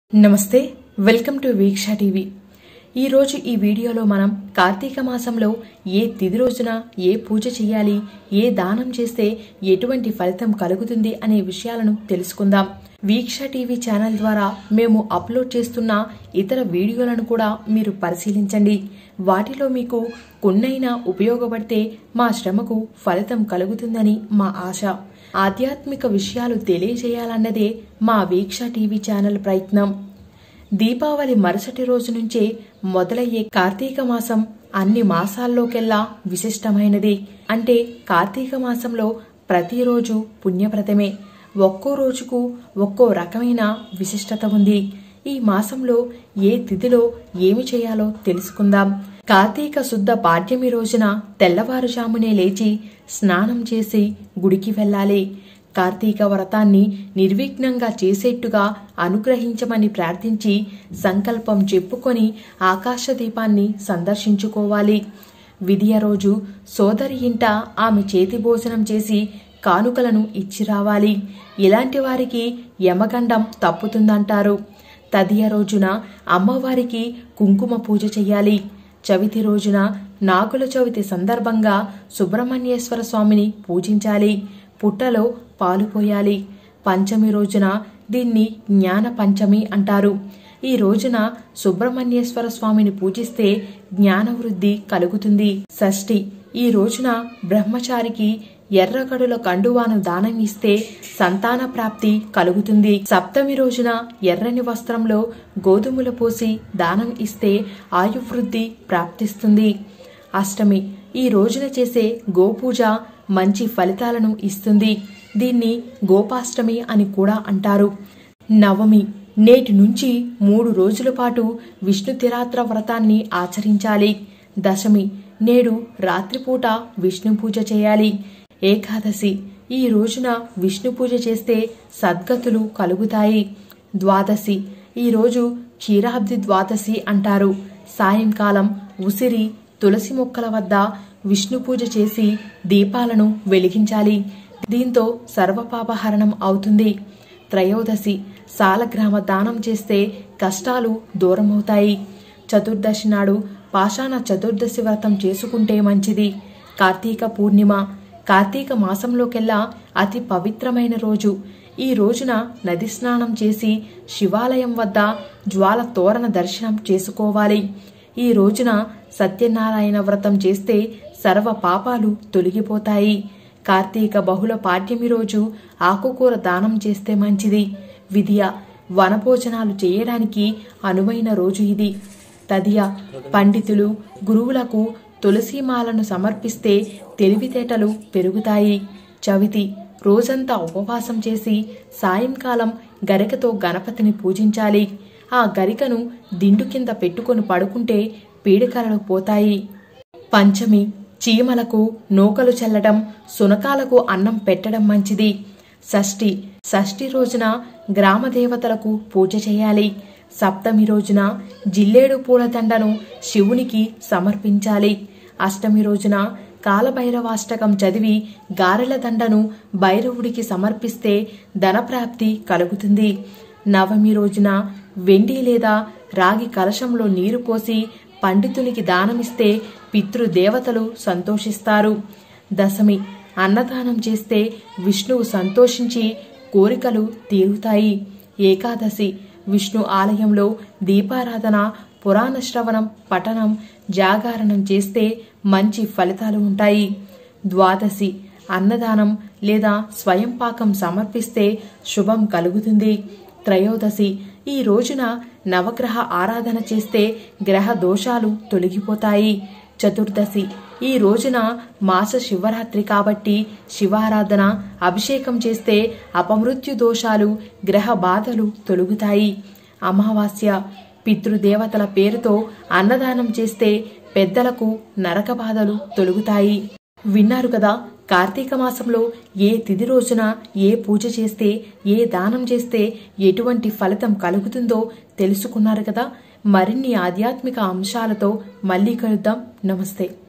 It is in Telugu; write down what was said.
నమస్తే వెల్కమ్ టు వీక్ష టీవీ ఈరోజు ఈ వీడియోలో మనం కార్తీక మాసంలో ఏ తిథి రోజున ఏ పూజ చేయాలి ఏ దానం చేస్తే ఎటువంటి ఫలితం కలుగుతుంది అనే విషయాలను తెలుసుకుందాం వీక్ష టీవీ ఛానల్ ద్వారా మేము అప్లోడ్ చేస్తున్న ఇతర వీడియోలను కూడా మీరు పరిశీలించండి వాటిలో మీకు కొన్నైనా ఉపయోగపడితే మా శ్రమకు ఫలితం కలుగుతుందని మా ఆశ ఆధ్యాత్మిక విషయాలు తెలియజేయాలన్నదే మా వీక్ష టీవీ ఛానల్ ప్రయత్నం దీపావళి మరుసటి రోజు నుంచే మొదలయ్యే కార్తీక మాసం అన్ని మాసాల్లోకెల్లా విశిష్టమైనది అంటే కార్తీక మాసంలో ప్రతిరోజు పుణ్యప్రదమే ఒక్కో రోజుకు ఒక్కో రకమైన విశిష్టత ఉంది ఈ మాసంలో ఏ తిథిలో ఏమి చేయాలో తెలుసుకుందాం కార్తీక శుద్ధ పాడ్యమి రోజున తెల్లవారుజామునే లేచి స్నానం చేసి గుడికి వెళ్ళాలి కార్తీక వ్రతాన్ని నిర్విఘ్నంగా చేసేట్టుగా అనుగ్రహించమని ప్రార్థించి సంకల్పం చెప్పుకొని ఆకాశ దీపాన్ని సందర్శించుకోవాలి విధియ రోజు సోదరి ఇంట ఆమె చేతి భోజనం చేసి కానుకలను ఇచ్చి రావాలి ఇలాంటి వారికి యమగండం తప్పుతుందంటారు తదియ రోజున అమ్మవారికి కుంకుమ పూజ చెయ్యాలి చవితి రోజున నాగుల చవితి సందర్భంగా సుబ్రహ్మణ్యేశ్వర స్వామిని పూజించాలి పుట్టలో పాలు పోయాలి పంచమి రోజున దీన్ని జ్ఞాన పంచమి అంటారు ఈ రోజున సుబ్రహ్మణ్యేశ్వర స్వామిని పూజిస్తే జ్ఞానవృద్ధి కలుగుతుంది షష్ఠి ఈ రోజున బ్రహ్మచారికి ఎర్రగడుల కండువాను దానం ఇస్తే సంతాన ప్రాప్తి కలుగుతుంది సప్తమి రోజున ఎర్రని వస్త్రంలో గోధుమలు పోసి దానం ఇస్తే ఆయువృద్ధి ప్రాప్తిస్తుంది అష్టమి ఈ రోజున చేసే గోపూజ మంచి ఫలితాలను ఇస్తుంది దీన్ని గోపాష్టమి అని కూడా అంటారు నవమి నేటి నుంచి మూడు రోజుల పాటు విష్ణు తిరాత్ర వ్రతాన్ని ఆచరించాలి దశమి నేడు రాత్రిపూట విష్ణు పూజ చేయాలి ఏకాదశి ఈ రోజున విష్ణు పూజ చేస్తే సద్గతులు కలుగుతాయి ద్వాదశి ఈ రోజు క్షీరాబ్ది ద్వాదశి అంటారు సాయంకాలం ఉసిరి తులసి మొక్కల వద్ద విష్ణు పూజ చేసి దీపాలను వెలిగించాలి దీంతో సర్వపాపహరణం అవుతుంది త్రయోదశి సాలగ్రామ దానం చేస్తే కష్టాలు దూరమవుతాయి చతుర్దశి నాడు పాషాణ చతుర్దశి వ్రతం చేసుకుంటే మంచిది కార్తీక పూర్ణిమ కార్తీక మాసంలోకెల్లా అతి పవిత్రమైన రోజు ఈ రోజున నది స్నానం చేసి శివాలయం వద్ద జ్వాల తోరణ దర్శనం చేసుకోవాలి ఈ రోజున సత్యనారాయణ వ్రతం చేస్తే సర్వ పాపాలు తొలగిపోతాయి కార్తీక బహుళ పాడ్యమి రోజు ఆకుకూర దానం చేస్తే మంచిది విధియ వనభోజనాలు చేయడానికి అనువైన రోజు ఇది తదియ పండితులు గురువులకు తులసీమాలను సమర్పిస్తే తెలివితేటలు పెరుగుతాయి చవితి రోజంతా ఉపవాసం చేసి సాయంకాలం గరికతో గణపతిని పూజించాలి ఆ గరికను దిండు కింద పెట్టుకొని పడుకుంటే పీడికలలు పోతాయి పంచమి చీమలకు నూకలు చల్లడం సునకాలకు అన్నం పెట్టడం మంచిది షష్ఠి షష్ఠి రోజున గ్రామ దేవతలకు పూజ చేయాలి సప్తమి రోజున జిల్లేడు పూలదండను శివునికి సమర్పించాలి అష్టమి రోజున కాలభైరవాష్టకం చదివి గారెల దండను భైరవుడికి సమర్పిస్తే ధనప్రాప్తి కలుగుతుంది నవమి రోజున వెండి లేదా రాగి కలశంలో నీరు పోసి పండితునికి దానమిస్తే పితృదేవతలు సంతోషిస్తారు దశమి అన్నదానం చేస్తే విష్ణువు సంతోషించి కోరికలు తీరుతాయి ఏకాదశి విష్ణు ఆలయంలో దీపారాధన పురాణ శ్రవణం పఠనం జాగారణం చేస్తే మంచి ఫలితాలు ఉంటాయి ద్వాదశి అన్నదానం లేదా స్వయం పాకం సమర్పిస్తే శుభం కలుగుతుంది త్రయోదశి ఈ రోజున నవగ్రహ ఆరాధన చేస్తే గ్రహ దోషాలు తొలగిపోతాయి చతుర్దశి ఈ రోజున మాస శివరాత్రి కాబట్టి శివారాధన అభిషేకం చేస్తే అపమృత్యు దోషాలు గ్రహ బాధలు తొలగుతాయి అమావాస్య పితృదేవతల పేరుతో అన్నదానం చేస్తే పెద్దలకు నరక బాధలు తొలగుతాయి విన్నారు కదా కార్తీక మాసంలో ఏ తిథి రోజున ఏ పూజ చేస్తే ఏ దానం చేస్తే ఎటువంటి ఫలితం కలుగుతుందో తెలుసుకున్నారు కదా మరిన్ని ఆధ్యాత్మిక అంశాలతో మళ్ళీ కలుద్దాం నమస్తే